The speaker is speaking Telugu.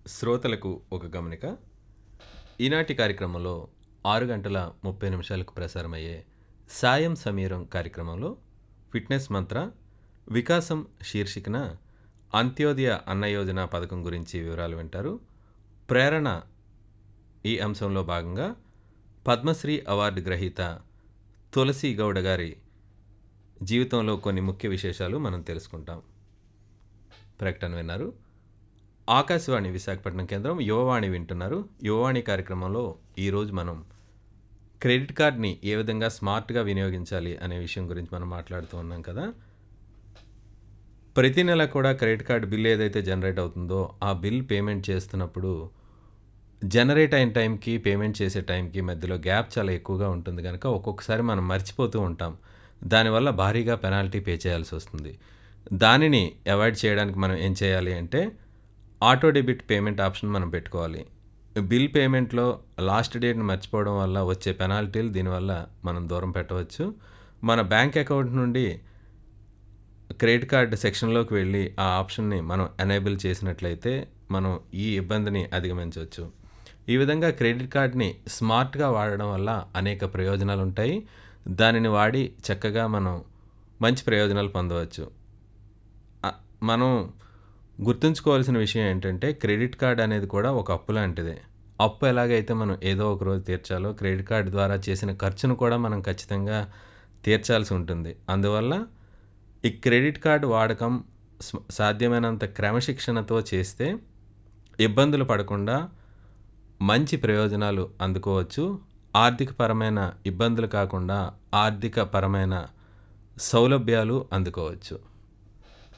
శ్రోతలకు ఒక గమనిక ఈనాటి కార్యక్రమంలో ఆరు గంటల ముప్పై నిమిషాలకు ప్రసారమయ్యే సాయం సమీరం కార్యక్రమంలో ఫిట్నెస్ మంత్ర వికాసం శీర్షికన అంత్యోదయ అన్న యోజన పథకం గురించి వివరాలు వింటారు ప్రేరణ ఈ అంశంలో భాగంగా పద్మశ్రీ అవార్డు గ్రహీత తులసి గౌడ గారి జీవితంలో కొన్ని ముఖ్య విశేషాలు మనం తెలుసుకుంటాం ప్రకటన విన్నారు ఆకాశవాణి విశాఖపట్నం కేంద్రం యువవాణి వింటున్నారు యువవాణి కార్యక్రమంలో ఈరోజు మనం క్రెడిట్ కార్డ్ని ఏ విధంగా స్మార్ట్గా వినియోగించాలి అనే విషయం గురించి మనం మాట్లాడుతూ ఉన్నాం కదా ప్రతి నెల కూడా క్రెడిట్ కార్డ్ బిల్ ఏదైతే జనరేట్ అవుతుందో ఆ బిల్ పేమెంట్ చేస్తున్నప్పుడు జనరేట్ అయిన టైంకి పేమెంట్ చేసే టైంకి మధ్యలో గ్యాప్ చాలా ఎక్కువగా ఉంటుంది కనుక ఒక్కొక్కసారి మనం మర్చిపోతూ ఉంటాం దానివల్ల భారీగా పెనాల్టీ పే చేయాల్సి వస్తుంది దానిని అవాయిడ్ చేయడానికి మనం ఏం చేయాలి అంటే ఆటో డెబిట్ పేమెంట్ ఆప్షన్ మనం పెట్టుకోవాలి బిల్ పేమెంట్లో లాస్ట్ డేట్ని మర్చిపోవడం వల్ల వచ్చే పెనాల్టీలు దీనివల్ల మనం దూరం పెట్టవచ్చు మన బ్యాంక్ అకౌంట్ నుండి క్రెడిట్ కార్డ్ సెక్షన్లోకి వెళ్ళి ఆ ఆప్షన్ని మనం ఎనేబుల్ చేసినట్లయితే మనం ఈ ఇబ్బందిని అధిగమించవచ్చు ఈ విధంగా క్రెడిట్ కార్డ్ని స్మార్ట్గా వాడడం వల్ల అనేక ప్రయోజనాలు ఉంటాయి దానిని వాడి చక్కగా మనం మంచి ప్రయోజనాలు పొందవచ్చు ఆ, మనం గుర్తుంచుకోవాల్సిన విషయం ఏంటంటే క్రెడిట్ కార్డ్ అనేది కూడా ఒక అప్పు లాంటిదే అప్పు ఎలాగైతే మనం ఏదో ఒక రోజు తీర్చాలో క్రెడిట్ కార్డ్ ద్వారా చేసిన ఖర్చును కూడా మనం ఖచ్చితంగా తీర్చాల్సి ఉంటుంది అందువల్ల ఈ క్రెడిట్ కార్డు వాడకం స్మ- సాధ్యమైనంత క్రమశిక్షణతో చేస్తే ఇబ్బందులు పడకుండా మంచి ప్రయోజనాలు అందుకోవచ్చు ఆర్థికపరమైన ఇబ్బందులు కాకుండా ఆర్థిక పరమైన సౌలభ్యాలు అందుకోవచ్చు